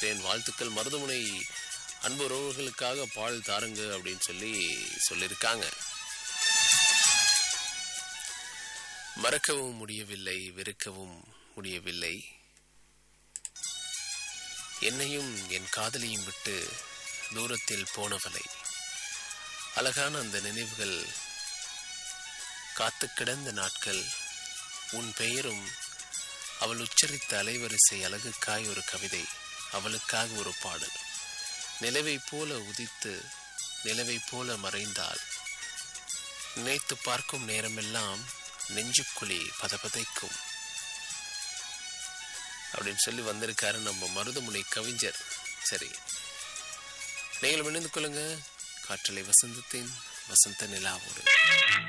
வரவேற்கிறேன் வாழ்த்துக்கள் மருதமுனை அன்பு உறவுகளுக்காக பால் தாருங்க அப்படின்னு சொல்லி சொல்லியிருக்காங்க மறக்கவும் முடியவில்லை வெறுக்கவும் முடியவில்லை என்னையும் என் காதலியும் விட்டு தூரத்தில் போனவளை அழகான அந்த நினைவுகள் காத்து கிடந்த நாட்கள் உன் பெயரும் அவள் உச்சரித்த அலைவரிசை அழகுக்காய் ஒரு கவிதை அவளுக்காக ஒரு பாடல் நிலவை போல உதித்து நிலவை போல மறைந்தால் நினைத்து பார்க்கும் நேரமெல்லாம் நெஞ்சுக்குழி பதபதைக்கும் அப்படின்னு சொல்லி வந்திருக்காரு நம்ம மருதமுனை கவிஞர் சரி நீங்கள் இணைந்து கொள்ளுங்க காற்றலை வசந்தத்தின் வசந்த நிலாவோடு